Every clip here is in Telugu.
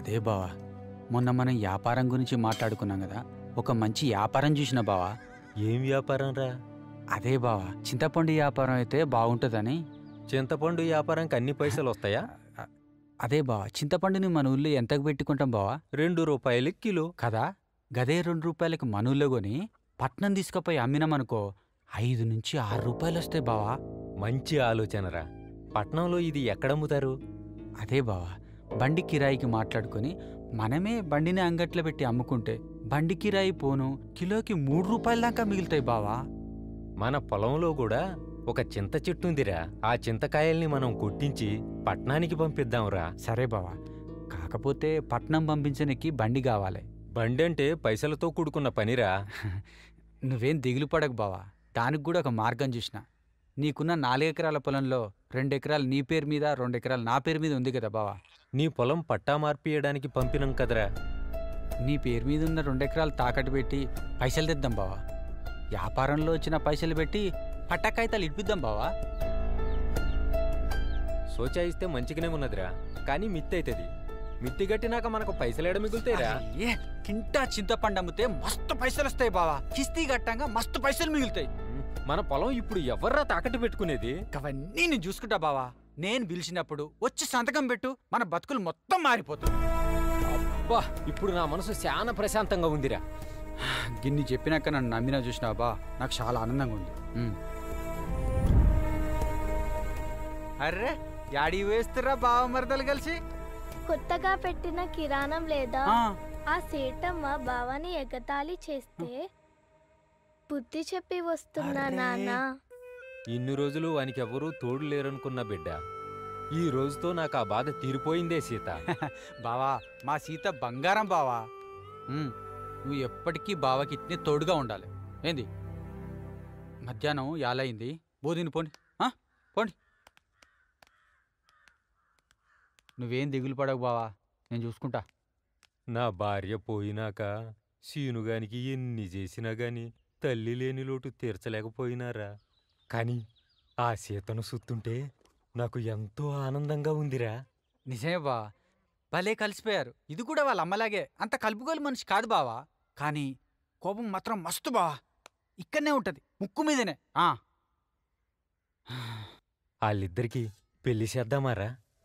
అదే బావా మొన్న మనం వ్యాపారం గురించి మాట్లాడుకున్నాం కదా ఒక మంచి వ్యాపారం చూసిన బావా ఏం వ్యాపారం రా అదే బావా చింతపండు వ్యాపారం అయితే బాగుంటుందని చింతపండు వ్యాపారంకి అన్ని పైసలు వస్తాయా అదే బావా చింతపండుని మన ఊళ్ళో ఎంతకు పెట్టుకుంటాం బావా రెండు రూపాయలు కిలో కదా గదే రెండు రూపాయలకి మన ఊళ్ళో కొని పట్నం తీసుకుపోయి అమ్మినామనుకో ఐదు నుంచి ఆరు రూపాయలు వస్తాయి బావా మంచి ఆలోచనరా పట్నంలో ఇది ఎక్కడమ్ముతారు అదే బావా బండి కిరాయికి మాట్లాడుకొని మనమే బండిని అంగట్లో పెట్టి అమ్ముకుంటే బండి కిరాయి పోను కిలోకి మూడు రూపాయల దాకా మిగులుతాయి బావా మన పొలంలో కూడా ఒక చింత చెట్టు ఉందిరా ఆ చింతకాయల్ని మనం కొట్టించి పట్నానికి పంపిద్దాంరా సరే బావా కాకపోతే పట్నం పంపించడానికి బండి కావాలి బండి అంటే పైసలతో కూడుకున్న పనిరా నువ్వేం దిగులు పడకు బావా దానికి కూడా ఒక మార్గం చూసిన నీకున్న నాలుగెకరాల పొలంలో రెండు ఎకరాలు నీ పేరు మీద రెండు ఎకరాలు నా పేరు మీద ఉంది కదా బావా నీ పొలం పట్టా మార్పియడానికి పంపినాం కదరా నీ పేరు మీద ఉన్న రెండు ఎకరాలు తాకట్టు పెట్టి పైసలు తెద్దాం బావా వ్యాపారంలో వచ్చిన పైసలు పెట్టి పట్టకాయితాలు ఇప్పిద్దాం బావా సోచాయిస్తే మంచిగానే ఉన్నదిరా కానీ మిత్తి అవుతుంది మిత్తి గట్టినాక మనకు పైసలేడ మిగులుతాయిరా ఏ కింటా చింతపండు అమ్మితే మస్తు పైసలు వస్తాయి బావా కిస్తీ గట్టంగా మస్తు పైసలు మిగులుతాయి మన పొలం ఇప్పుడు ఎవర్రా తాకట్టు పెట్టుకునేది అవన్నీ నేను చూసుకుంటా బావా నేను పిలిచినప్పుడు వచ్చి సంతకం పెట్టు మన బతుకులు మొత్తం మారిపోతాయి అబ్బా ఇప్పుడు నా మనసు చాలా ప్రశాంతంగా ఉందిరా గిన్ని చెప్పినాక నన్ను నమ్మినా చూసినా బా నాకు చాలా ఆనందంగా ఉంది ఉమ్. అర్రే యాడి వేస్తురా బావ మరదలు కలిసి కొత్తగా పెట్టిన కిరాణం లేదా ఆ, ఆ సేటమ్మ బావని ఎగతాళి చేస్తే బుద్ధి చెప్పి వస్తున్నా అరే. నాన్న ఇన్ని రోజులు వానికి ఎవరూ తోడు లేరనుకున్న బిడ్డ ఈ రోజుతో నాకు ఆ బాధ తీరిపోయిందే సీత బావా మా సీత బంగారం బావా ఉమ్, నువ్వు ఎప్పటికీ బావకి ఇట్నే తోడుగా ఉండాలి ఏంది మధ్యాహ్నం యాలయింది బోధిని పోండి ఆ? పోండి నువ్వేం దిగులు పడకు బావా నేను చూసుకుంటా నా భార్య పోయినాక సీనుగానికి ఎన్ని చేసినా గాని తల్లి లేని లోటు తీర్చలేకపోయినారా కాని ఆ సీతను సుత్తుంటే నాకు ఎంతో ఆనందంగా ఉందిరా నిజమే బా భలే కలిసిపోయారు ఇది కూడా వాళ్ళ అమ్మలాగే అంత కలుపుగోలు మనిషి కాదు బావా కానీ కోపం మాత్రం మస్తు బావా ఇక్కడనే ఉంటది ముక్కు మీదనే ఆ వాళ్ళిద్దరికి పెళ్లి చేద్దామారా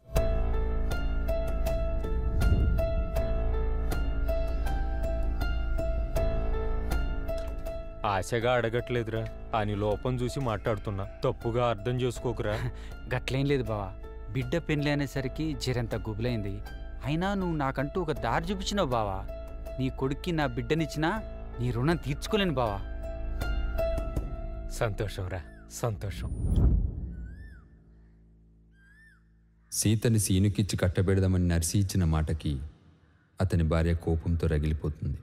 ఆశగా అడగట్లేదురా అని లోపం చూసి మాట్లాడుతున్నా తప్పుగా అర్థం చేసుకోకురా గట్లేం లేదు బావా బిడ్డ పెళ్ళి అనేసరికి జరంత గుబులైంది అయినా నువ్వు నాకంటూ ఒక దారి చూపించినావు బావా నీ కొడుక్కి నా బిడ్డనిచ్చినా నీ రుణం తీర్చుకోలేను బావా సంతోషంరా సంతోషం సీతని సీనుకిచ్చి కట్టబెడదామని నర్సి ఇచ్చిన మాటకి అతని భార్య కోపంతో రగిలిపోతుంది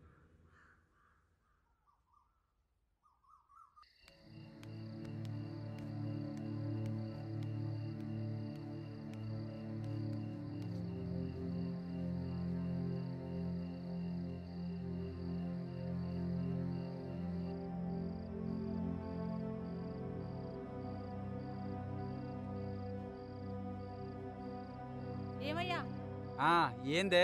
ఏమయ్యా ఆ ఏందే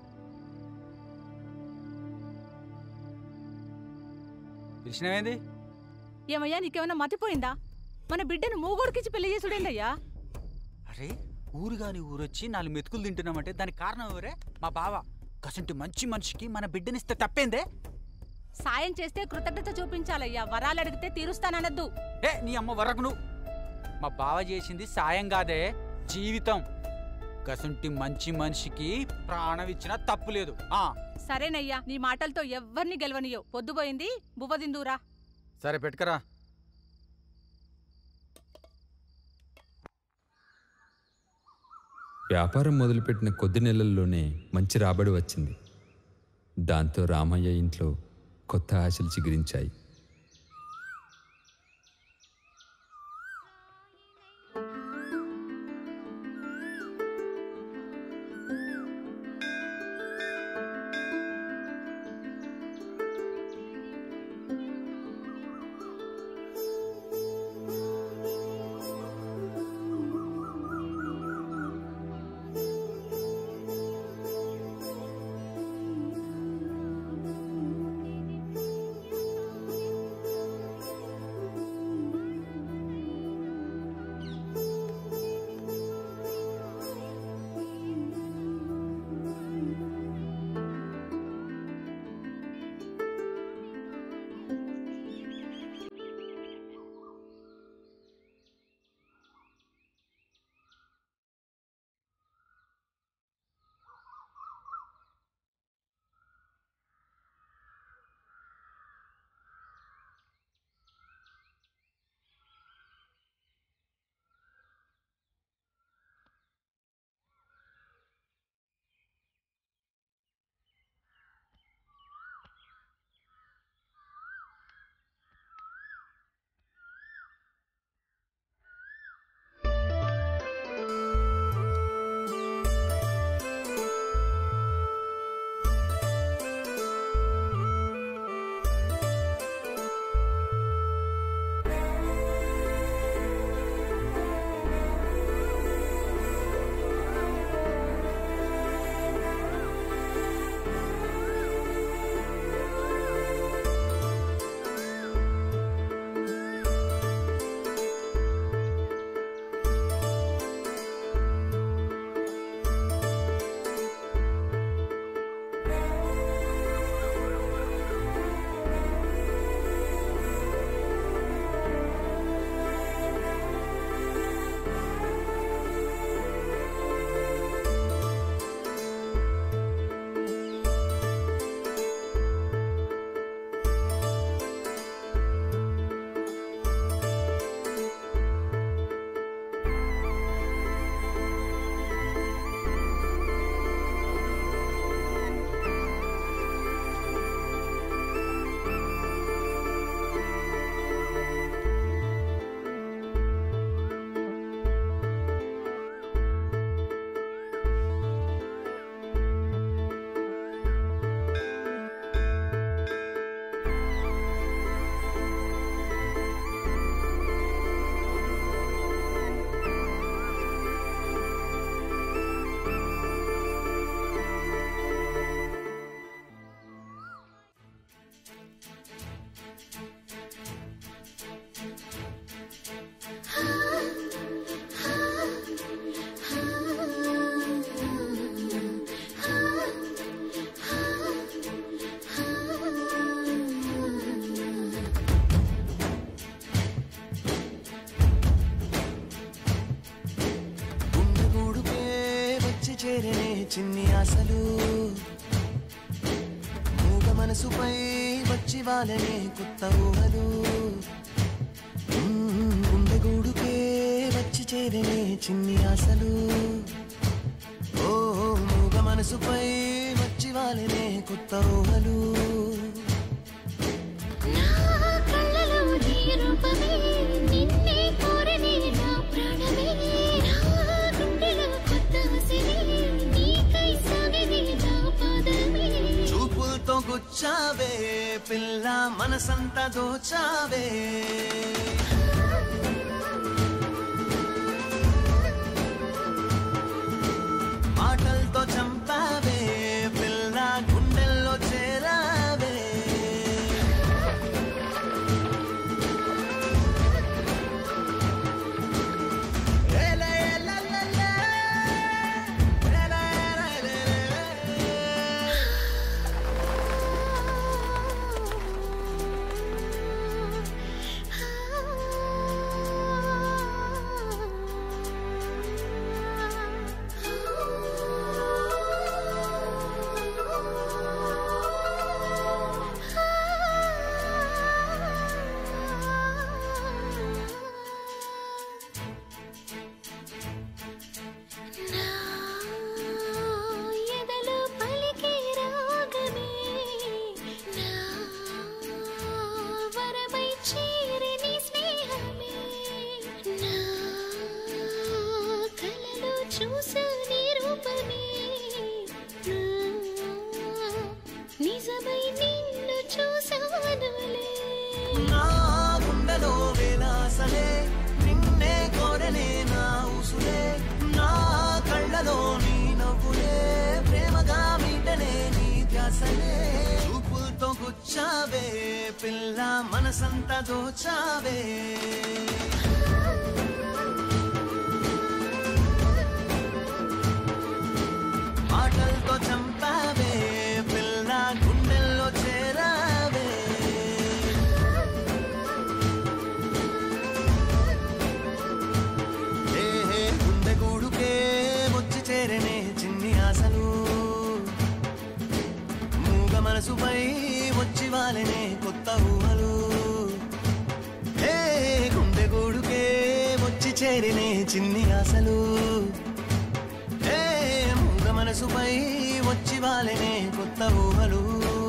పిలిచినవేంది ఏమయ్యా నీకేమైనా మతిపోయిందా మన బిడ్డను మూగోడికిచ్చి పెళ్లి చేసుడేందయ్యా అరే ఊరు గాని ఊరొచ్చి నాలుగు మెతుకులు తింటున్నామంటే దానికి కారణం ఎవరే మా బావ కసంటి మంచి మనిషికి మన బిడ్డనిస్తే తప్పేందే సాయం చేస్తే కృతజ్ఞత చూపించాలయ్యా వరాలు అడిగితే తీరుస్తాననద్దు ఏ నీ అమ్మ వరకు నువ్వు మా బావ చేసింది సాయం కాదే జీవితం గసంటి మంచి మనిషికి ప్రాణం ఇచ్చినా తప్పు లేదు ఆ సరేనయ్యా నీ మాటలతో ఎవ్వర్ని గెలవనియో పొద్దుపోయింది బువ్వదిందూరా సరే పెట్టుకరా వ్యాపారం మొదలుపెట్టిన కొద్ది నెలల్లోనే మంచి రాబడి వచ్చింది దాంతో రామయ్య ఇంట్లో కొత్త ఆశలు చిగురించాయి చిన్ని ఆశలు మూగ మనసుపై వచ్చి వాళ్ళనే కొత్త ఊహలు మ్మ్, గుండె గూడుకే వచ్చి చేరనే చిన్ని ఆశలు ఓ మూగ మనసుపై వచ్చి వాళ్ళనే కొత్త ఊహలు నా కళ్ళలో నీ రూపమే నిన్నే కోరనే నా ప్రాణమే నా గుండెలో కొత్త ఆశలే నీకై సాగనే నా పాదమే చూపులతో గుచ్చావే పిల్ల మనసంతా దోచావే మాటలతో చంపావే పిల్ల గుండెల్లో చేరావే ఏలే, ఏలే, ఏలే, ఏలే, ఏలే, ఏలే. నా ఎదలో పలికే రాగమే నా వరమై చేరని స్నేహమే నా కలలో చూసా నీ రూపమే నా నిజమై నిన్ను చూసానులే నా గుండెలో వేలాసలే నిన్నే కోరలే నా ఉసులే నా కళ్ళలో నీ నవ్వులే ప్రేమగా మీటనే నీ ధ్యాసలే చూపులతో గుచ్చావే పిల్ల మనసంతా దోచావే మాటలతో చంపావే పిల్ల గుండెల్లో చేరావే ఏ హే గుండె గూడుకే వచ్చి చేరనే చిన్ని ఆశలు మూగ మనసుపై వచ్చి వాలనే కొత్త ఊహలు ఏ గుండె గూడుకే వచ్చి చేరనే చిన్ని ఆశలు ఏ మూగ మనసుపై వచ్చి వాలనే కొత్త ఊహలు